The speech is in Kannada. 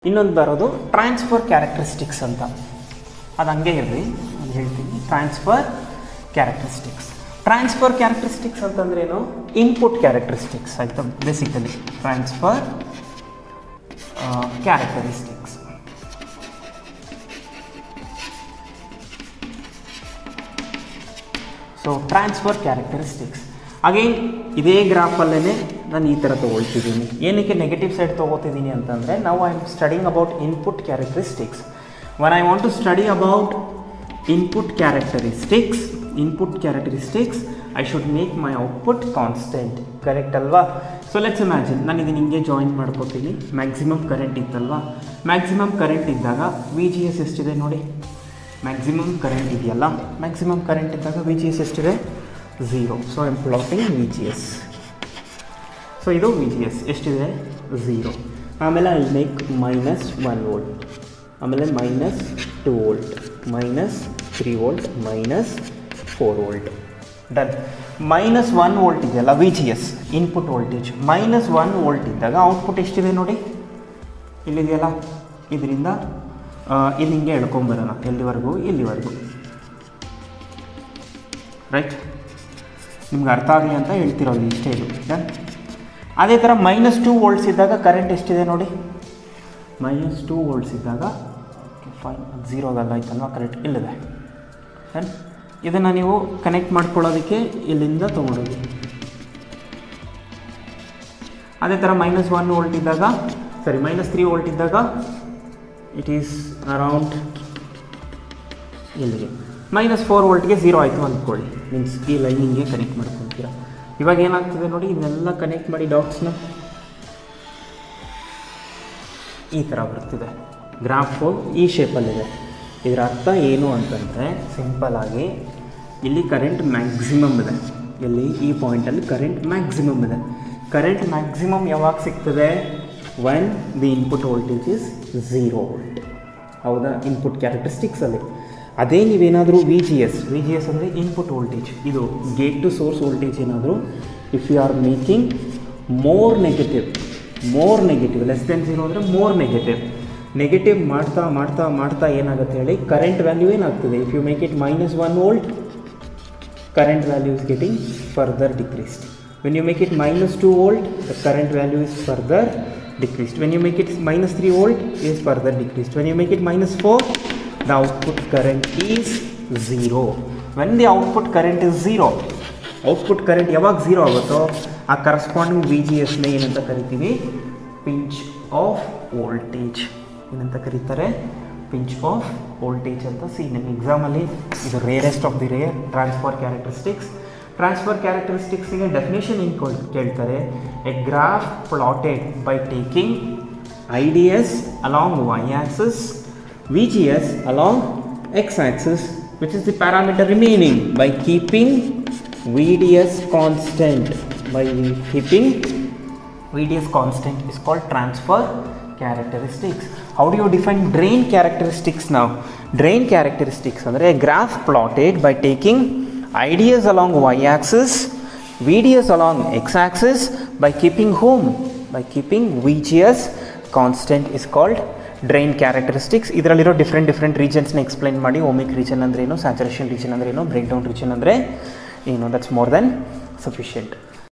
ಇನ್ನೊಂದು ಬರೋದು ಟ್ರಾನ್ಸ್ಫರ್ ಕ್ಯಾರೆಕ್ಟರಿಸ್ಟಿಕ್ಸ್ ಅಂತ ಅದು ಹಂಗೆ ಇರಲಿ ನಾನು ಹೇಳ್ತೀನಿ ಟ್ರಾನ್ಸ್ಫರ್ ಕ್ಯಾರೆಕ್ಟರಿಸ್ಟಿಕ್ಸ್ ಟ್ರಾನ್ಸ್ಫರ್ ಕ್ಯಾರೆಕ್ಟರಿಸ್ಟಿಕ್ಸ್ ಅಂತಂದ್ರೆ ಏನು ಇನ್ಪುಟ್ ಕ್ಯಾರೆಕ್ಟರಿಸ್ಟಿಕ್ಸ್ ಆಯಿತಾ basically transfer characteristics so transfer characteristics again ಇದೇ ಗ್ರಾಫಲ್ಲೇ ನಾನು ಈ ಥರ ತೊಗೊಳ್ತಿದ್ದೀನಿ ಏನಕ್ಕೆ ನೆಗೆಟಿವ್ ಸೈಡ್ ತೊಗೋತಿದ್ದೀನಿ ಅಂತಂದರೆ ನಾವು I am studying about input characteristics one I want to study about input characteristics input characteristics I should make my output constant correct ಅಲ್ವಾ ಸೊ ಲೆಟ್ಸ್ ಇಮ್ಯಾಜಿನ್ ನಾನು ಇದನ್ನು ಹಿಂಗೆ ಜಾಯಿನ್ ಮಾಡ್ಕೋತೀನಿ ಮ್ಯಾಕ್ಸಿಮಮ್ ಕರೆಂಟ್ ಇತ್ತಲ್ವಾ ಮ್ಯಾಕ್ಸಿಮಮ್ ಕರೆಂಟ್ ಇದ್ದಾಗ ವಿ ಜಿ ಎಸ್ ಎಷ್ಟಿದೆ ನೋಡಿ ಮ್ಯಾಕ್ಸಿಮಮ್ ಕರೆಂಟ್ ಇದೆಯಲ್ಲ ಮ್ಯಾಕ್ಸಿಮಮ್ ಕರೆಂಟ್ ಇದ್ದಾಗ ವಿ ಜಿ ಎಸ್ ಎಷ್ಟಿದೆ zero so I'm plotting V G S so ಇದು ವಿ ಜಿ ಎಸ್ ಎಷ್ಟಿದೆ ಝೀರೋ ಆಮೇಲೆ I make minus one volt ಆಮೇಲೆ minus two volt minus three volt minus four volt done minus one volt ಇದೆಯಲ್ಲ V G S input voltage minus one volt ಇದ್ದಾಗ ಔಟ್ಪುಟ್ ಎಷ್ಟಿದೆ ನೋಡಿ ಇಲ್ಲಿದೆಯಲ್ಲ ಇದರಿಂದ ಇಲ್ಲಿ ಹಿಂಗೆ ಎಳ್ಕೊಂಬರೋಣ ಎಲ್ಲಿವರೆಗೂ ಇಲ್ಲಿವರೆಗೂ ರೈಟ್ ನಿಮ್ಗೆ ಅರ್ಥ ಆಗಲಿ ಅಂತ ಹೇಳ್ತಿರೋದು ಇಷ್ಟೇ ಇದು ಡನ್ ಅದೇ ಥರ ಮೈನಸ್ ಟೂ ವೋಲ್ಟ್ಸ್ ಇದ್ದಾಗ ಕರೆಂಟ್ ಎಷ್ಟಿದೆ ನೋಡಿ ಮೈನಸ್ ಟೂ ವೋಲ್ಟ್ಸ್ ಇದ್ದಾಗ ಫೈನ್ ಝೀರೋಗಲ್ಲ ಆಯ್ತಲ್ವಾ ಕರೆಕ್ಟ್ ಇಲ್ಲಿದೆ ಡನ್ ಇದನ್ನು ನೀವು ಕನೆಕ್ಟ್ ಮಾಡ್ಕೊಳ್ಳೋದಕ್ಕೆ ಇಲ್ಲಿಂದ ತೊಗೊಂಡೋಗಿ ಅದೇ ಥರ ಮೈನಸ್ ಒನ್ ವೋಲ್ಟ್ ಇದ್ದಾಗ ಸರಿ ಮೈನಸ್ ತ್ರೀ ವೋಲ್ಟ್ ಇದ್ದಾಗ ಇಟ್ ಈಸ್ ಅರೌಂಡ್ ಇಲ್ಲಿಗೆ ಮೈನಸ್ ಫೋರ್ ವೋಲ್ಟ್ಗೆ ಝೀರೋ ಆಯಿತು ಅಂದ್ಕೊಳ್ಳಿ ಮೀನ್ಸ್ ಈ ಲೈನಿಂಗ್ಗೆ ಕನೆಕ್ಟ್ ಮಾಡ್ಕೊತೀರಾ ಇವಾಗ ಏನಾಗ್ತದೆ ನೋಡಿ ಇದನ್ನೆಲ್ಲ ಕನೆಕ್ಟ್ ಮಾಡಿ ಡಾಟ್ಸ್ನ ಈ ಥರ ಬರ್ತಿದೆ ಗ್ರಾಫು ಈ ಶೇಪಲ್ಲಿದೆ ಇದರ ಅರ್ಥ ಏನು ಅಂತಂದರೆ ಸಿಂಪಲ್ ಆಗಿ ಇಲ್ಲಿ ಕರೆಂಟ್ ಮ್ಯಾಕ್ಸಿಮಮ್ ಇದೆ ಇಲ್ಲಿ ಈ ಪಾಯಿಂಟಲ್ಲಿ ಕರೆಂಟ್ ಮ್ಯಾಕ್ಸಿಮಮ್ ಇದೆ ಕರೆಂಟ್ ಮ್ಯಾಕ್ಸಿಮಮ್ ಯಾವಾಗ ಸಿಗ್ತದೆ when the input voltage is zero volt ಹೌದಾ ಇನ್ಪುಟ್ ಕ್ಯಾರೆಕ್ಟರಿಸ್ಟಿಕ್ಸಲ್ಲಿ ಅದೇ ನೀವೇನಾದರೂ V G S V G S ಅಂದರೆ ಇನ್ಪುಟ್ ವೋಲ್ಟೇಜ್ ಇದು ಗೇಟ್ ಟು ಸೋರ್ಸ್ ವೋಲ್ಟೇಜ್ ಏನಾದರೂ if you are making more negative more negative less then zero ಅಂದರೆ ಮೋರ್ ನೆಗೆಟಿವ್ ನೆಗೆಟಿವ್ ಮಾಡ್ತಾ ಮಾಡ್ತಾ ಮಾಡ್ತಾ ಏನಾಗುತ್ತೆ ಹೇಳಿ ಕರೆಂಟ್ ವ್ಯಾಲ್ಯೂ ಏನಾಗ್ತದೆ if you make it minus one volt current value is getting further decreased. When you make it minus 2 volt, the current value is further decreased. When you make it minus 3 volt, is further decreased. When you make it minus 4, the output current is 0. When the output current is 0, output current ಯಾವಾಗ ಝೀರೋ ಆಗುತ್ತೋ ಆ ಕರಸ್ಪಾಂಡಿಂಗ್ ವಿ ಜಿ ಎಸ್ನ ಏನಂತ ಕರಿತೀವಿ ಪಿಂಚ್ ಆಫ್ ವೋಲ್ಟೇಜ್ ಏನಂತ ಕರೀತಾರೆ ಪಿಂಚ್ ಆಫ್ ವೋಲ್ಟೇಜ್ ಅಂತ ಸಿ ನಿಮ್ಮ ಎಕ್ಸಾಮಲ್ಲಿ ಇದು rarest of the rare transfer characteristics transfer ಕ್ಯಾರೆಕ್ಟರಿಸ್ಟಿಕ್ಸಿಗೆ ಡೆಫಿನೇಷನ್ ಏನು ಕೊಡ್ ಕೇಳ್ತಾರೆ a graph plotted by taking I D S along Y axis V G S along X axis which is the parameter remaining by keeping V D S constant by keeping VDS constant is called transfer characteristics. How do you define drain characteristics now? Drain characteristics ಅಂದರೆ a graph plotted by taking IDS along y-axis, VDS along x-axis by keeping whom? By keeping VGS constant is called drain characteristics ಇದರಲ್ಲಿರೋ ಡಿಫ್ರೆಂಟ್ ಡಿಫ್ರೆಂಟ್ ರೀಜನ್ಸ್ನ ಎಕ್ಸ್ಪ್ಲೈನ್ ಮಾಡಿ ಓಮಿಕ್ ರೀಜನ್ ಅಂದ್ರೆ ಏನು ಸ್ಯಾಚುರೇಷನ್ ರೀಜನ್ ಅಂದ್ರೆ ಏನು ಬ್ರೇಕ್ ಡೌನ್ ರೀಜನ್ ಅಂದರೆ ಏನು ದಟ್ಸ್ ಮೋರ್ ದೆನ್ ಸಫಿಷಿಯೆಂಟ್